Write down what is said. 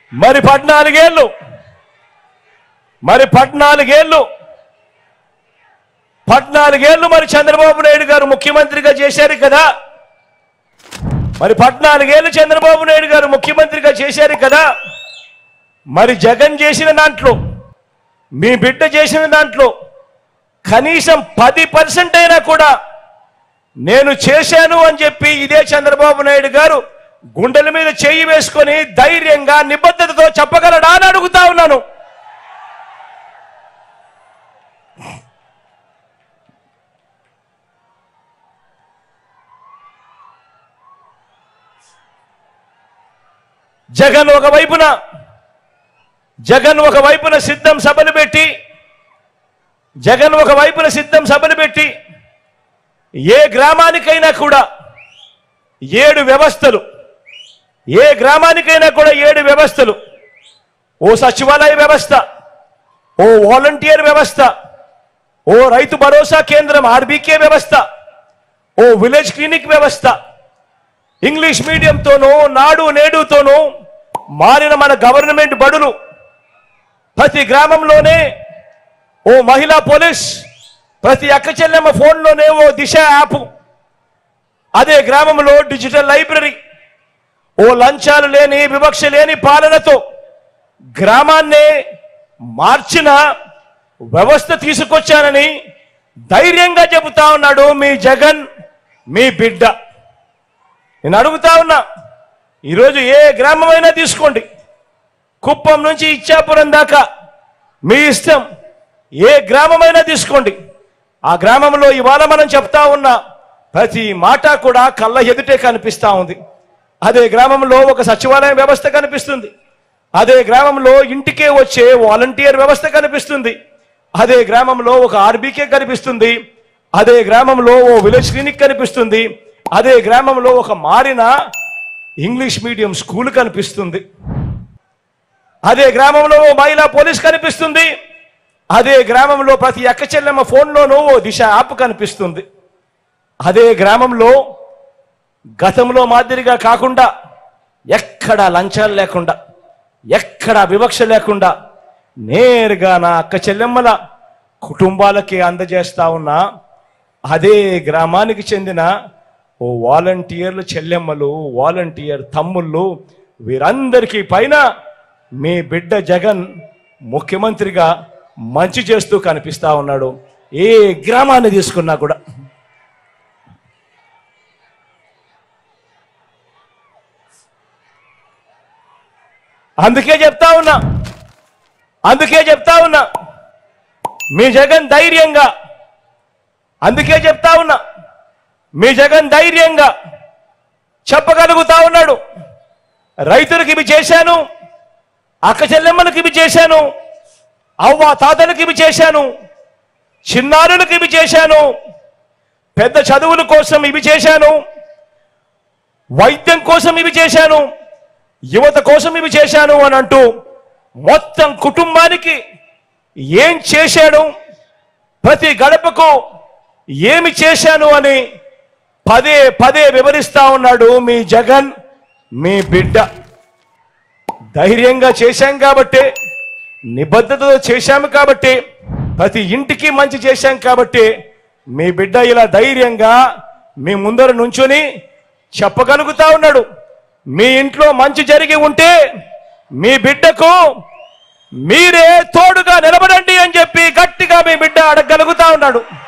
మరి పద్నాలుగేళ్ళు మరి పద్నాలుగేళ్ళు పద్నాలుగేళ్ళు మరి చంద్రబాబు నాయుడు గారు ముఖ్యమంత్రిగా చేశారు కదా మరి పద్నాలుగేళ్ళు చంద్రబాబు నాయుడు గారు ముఖ్యమంత్రిగా చేశారు కదా మరి జగన్ చేసిన దాంట్లో మీ బిడ్డ చేసిన దాంట్లో కనీసం పది పర్సెంట్ అయినా కూడా నేను చేశాను అని చెప్పి ఇదే చంద్రబాబు నాయుడు గారు గుండెల మీద చేయి వేసుకొని ధైర్యంగా నిబద్ధతతో చెప్పగలడా అని అడుగుతా ఉన్నాను జగన్ ఒక వైపున జగన్ ఒక వైపున సిద్ధం సభలు పెట్టి జగన్ ఒక వైపున సిద్ధం సభలు పెట్టి ఏ గ్రామానికైనా కూడా ఏడు వ్యవస్థలు ఏ గ్రామానికైనా కూడా ఏడు వ్యవస్థలు ఓ సచివాలయ వ్యవస్థ ఓ వాలంటీర్ వ్యవస్థ ఓ రైతు భరోసా కేంద్రం ఆర్బీకే వ్యవస్థ ఓ విలేజ్ క్లినిక్ వ్యవస్థ ఇంగ్లీష్ మీడియంతోనూ నాడు నేడుతోనూ మారిన మన గవర్నమెంట్ బడులు ప్రతి గ్రామంలోనే ఓ మహిళా పోలీస్ ప్రతి అక్క చెల్లెమ్మ ఫోన్లోనే ఓ దిశ యాప్ అదే గ్రామంలో డిజిటల్ లైబ్రరీ ఓ లంచాలు లేని వివక్ష లేని పాలనతో గ్రామాన్నే మార్చిన వ్యవస్థ తీసుకొచ్చానని ధైర్యంగా చెబుతా ఉన్నాడు మీ జగన్ మీ బిడ్డ నేను అడుగుతా ఉన్నా ఈరోజు ఏ గ్రామమైనా తీసుకోండి కుప్పం నుంచి ఇచ్చాపురం దాకా మీ ఇష్టం ఏ గ్రామమైనా తీసుకోండి ఆ గ్రామంలో ఇవాళ మనం చెప్తా ఉన్న ప్రతి మాట కూడా కళ్ళ ఎదుటే కనిపిస్తా ఉంది అదే గ్రామంలో ఒక సచివాలయం వ్యవస్థ కనిపిస్తుంది అదే గ్రామంలో ఇంటికే వచ్చే వాలంటీర్ వ్యవస్థ కనిపిస్తుంది అదే గ్రామంలో ఒక ఆర్బీకే కనిపిస్తుంది అదే గ్రామంలో ఓ విలేజ్ క్లినిక్ కనిపిస్తుంది అదే గ్రామంలో ఒక మారిన ఇంగ్లీష్ మీడియం స్కూల్ కనిపిస్తుంది అదే గ్రామంలో ఓ మహిళా పోలీస్ కనిపిస్తుంది అదే గ్రామంలో ప్రతి అక్క చెల్లెమ్మ ఫోన్లోనూ ఓ దిశ యాప్ కనిపిస్తుంది అదే గ్రామంలో గతంలో మాదిరిగా కాకుండా ఎక్కడ లంచాలు లేకుండా ఎక్కడ వివక్ష లేకుండా నేరుగా నా అక్క చెల్లెమ్మల కుటుంబాలకి అందజేస్తా ఉన్నా అదే గ్రామానికి చెందిన ఓ వాలంటీర్లు చెల్లెమ్మలు వాలంటీర్ తమ్ముళ్ళు వీరందరికీ పైన మీ బిడ్డ జగన్ ముఖ్యమంత్రిగా మంచి చేస్తూ కనిపిస్తా ఉన్నాడు ఏ గ్రామాన్ని తీసుకున్నా కూడా అందుకే చెప్తా ఉన్నా అందుకే చెప్తా ఉన్నా మీ జగన్ ధైర్యంగా అందుకే చెప్తా ఉన్నా మీ జగన్ ధైర్యంగా చెప్పగలుగుతా ఉన్నాడు రైతులకు ఇవి చేశాను అక్క చెల్లెమ్మలకు ఇవి చేశాను అవ్వ తాతలకు ఇవి చేశాను చిన్నారులకు ఇవి చేశాను పెద్ద చదువుల కోసం ఇవి చేశాను వైద్యం కోసం ఇవి చేశాను యువత కోసం ఇవి చేశాను అని అంటూ మొత్తం కుటుంబానికి ఏం చేశాడు ప్రతి గడపకు ఏమి చేశాను అని పదే పదే వివరిస్తా ఉన్నాడు మీ జగన్ మీ బిడ్డ ధైర్యంగా చేశాం కాబట్టి నిబద్ధతతో చేశాము కాబట్టి ప్రతి ఇంటికి మంచి చేశాం కాబట్టి మీ బిడ్డ ఇలా ధైర్యంగా మీ ముందర నుంచుని చెప్పగలుగుతా ఉన్నాడు మీ ఇంట్లో మంచి జరిగి ఉంటే మీ బిడ్డకు మీరే తోడుగా నిలబడండి అని చెప్పి గట్టిగా మీ బిడ్డ అడగగలుగుతా ఉన్నాడు